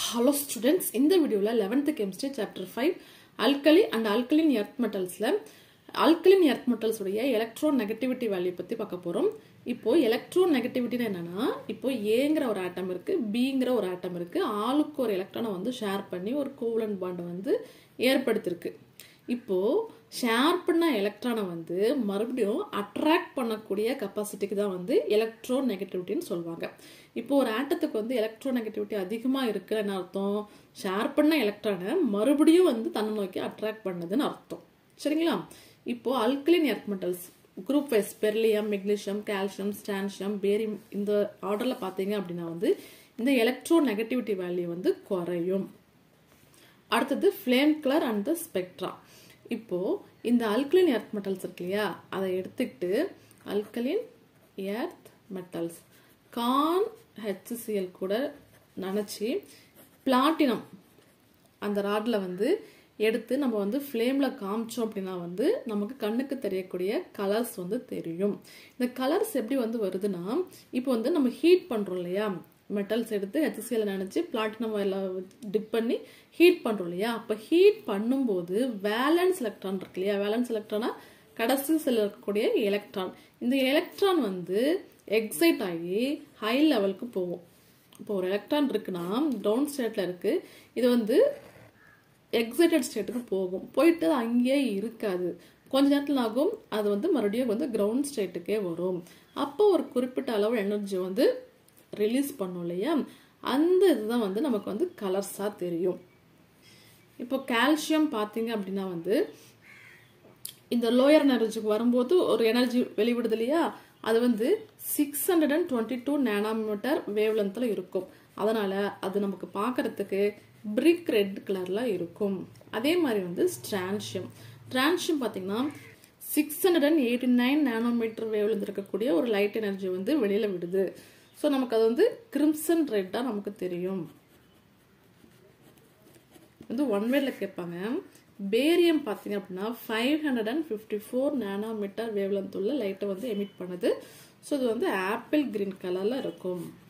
hello students இந்த வீடியோவில் eleventh chemistry chapter five alkali and alkaline earth மெட்டல்ஸில் alkaline earth மெட்டல்ஸுடைய எலக்ட்ரோ நெகட்டிவிட்டி வேல்யூ பற்றி பார்க்க போகிறோம் இப்போ எலக்ட்ரோ நெகட்டிவிட்டின்னு என்னன்னா இப்போ ஏங்கிற ஒரு ஆட்டம் இருக்கு பிங்கிற ஒரு ஆட்டம் இருக்கு ஆளுக்கு ஒரு எலக்ட்ரானை வந்து ஷேர் பண்ணி ஒரு கோவலன் பாண்டை வந்து ஏற்படுத்திருக்கு இப்போ ஷேர் பண்ண எலக்ட்ரானை வந்து மறுபடியும் அட்ராக்ட் பண்ணக்கூடிய கெப்பாசிட்டிக்கு தான் வந்து எலக்ட்ரோ நெகட்டிவிட்டின்னு சொல்லுவாங்க இப்போ ஒரு ஆட்டத்துக்கு வந்து எலக்ட்ரோ நெகட்டிவிட்டி அதிகமாக இருக்குன்னு அர்த்தம் ஷேர் பண்ண எலக்ட்ரானை மறுபடியும் வந்து தன்னை நோக்கி அட்ராக்ட் பண்ணதுன்னு அர்த்தம் சரிங்களா இப்போ alkaline earth metals group wise beryllium magnesium calcium strontium barium இந்த ஆர்டரில் பார்த்தீங்க அப்படின்னா வந்து இந்த எலக்ட்ரோ நெகட்டிவிட்டி வேல்யூ வந்து குறையும் அடுத்தது flame colour and the spectra இப்போ இந்த அல்கலின் எர்த் மெட்டல்ஸ் இருக்கு இல்லையா அதை எடுத்துக்கிட்டு அல்கலின் எர்த் மெட்டல்ஸ் கான் ஹெச்சிசிஎல் கூட நினச்சி பிளாட்டினம் அந்த ராடில் வந்து எடுத்து நம்ம வந்து ஃப்ளேமில் காமிச்சோம் அப்படின்னா வந்து நமக்கு கண்ணுக்கு தெரியக்கூடிய கலர்ஸ் வந்து தெரியும் இந்த கலர்ஸ் எப்படி வந்து வருதுன்னா இப்போ வந்து நம்ம ஹீட் பண்ணுறோம் இல்லையா மெட்டல்ஸ் எடுத்து ஹெச்சிசிஎல் நினச்சி பிளாட்டினம் எல்லாம் டிப் பண்ணி ஹீட் பண்ணுறோம் இல்லையா அப்போ ஹீட் பண்ணும்போது வேலன்ஸ் எலக்ட்ரான் இருக்கு இல்லையா வேலன்ஸ் எலக்ட்ரானா கடைசி செல் இருக்கக்கூடிய எலக்ட்ரான் இந்த எலக்ட்ரான் வந்து எக்ஸைட் ஆகி ஹை லெவலுக்கு போகும் இப்போ ஒரு எலக்ட்ரான் இருக்குன்னா கிரவுண்ட் ஸ்டேட்டில் இருக்கு இது வந்து எக்ஸைட்டட் ஸ்டேட்டுக்கு போகும் போயிட்டு அங்கேயே இருக்காது கொஞ்ச நேரத்தில் ஆகும் அது வந்து மறுபடியும் வந்து கிரவுண்ட் ஸ்டேட்டுக்கே வரும் அப்போ ஒரு குறிப்பிட்ட அளவு எனர்ஜி வந்து ரிலீஸ் பண்ணும் இல்லையா அந்த இதுதான் வந்து நமக்கு வந்து கலர்ஸாக தெரியும் இப்போ கால்சியம் பார்த்தீங்க அப்படின்னா வந்து இந்த லோயர் எனர்ஜிக்கு வரும்போது ஒரு எனர்ஜி வெளிவிடுது இல்லையா அது வந்து six hundred and twenty two nanometre வேவ் லென்த்தில் இருக்கும் அதனால அது நமக்கு பார்க்கறதுக்கு பிரிக் ரெட் கலர்ல இருக்கும் அதே மாதிரி வந்து ஸ்ட்ரான்ஷியம் ஸ்ட்ரான்ஷியம் பார்த்தீங்கன்னா six hundred and eighty nine nanometre வேவ்ல இருக்கக்கூடிய ஒரு லைட் எனர்ஜி வந்து வெளியில விடுது ஸோ நமக்கு அது வந்து கிரிம்சன் ரெட்டாக நமக்கு தெரியும் வந்து ஒன் வேல கேட்பாங்க பேரியம் பார்த்தீங்க அப்படின்னா five hundred and fifty four nanometre wavelength உள்ள லைட்டை வந்து எமிட் பண்ணுது ஸோ இது வந்து ஆப்பிள் கிரீன் கலரில் இருக்கும்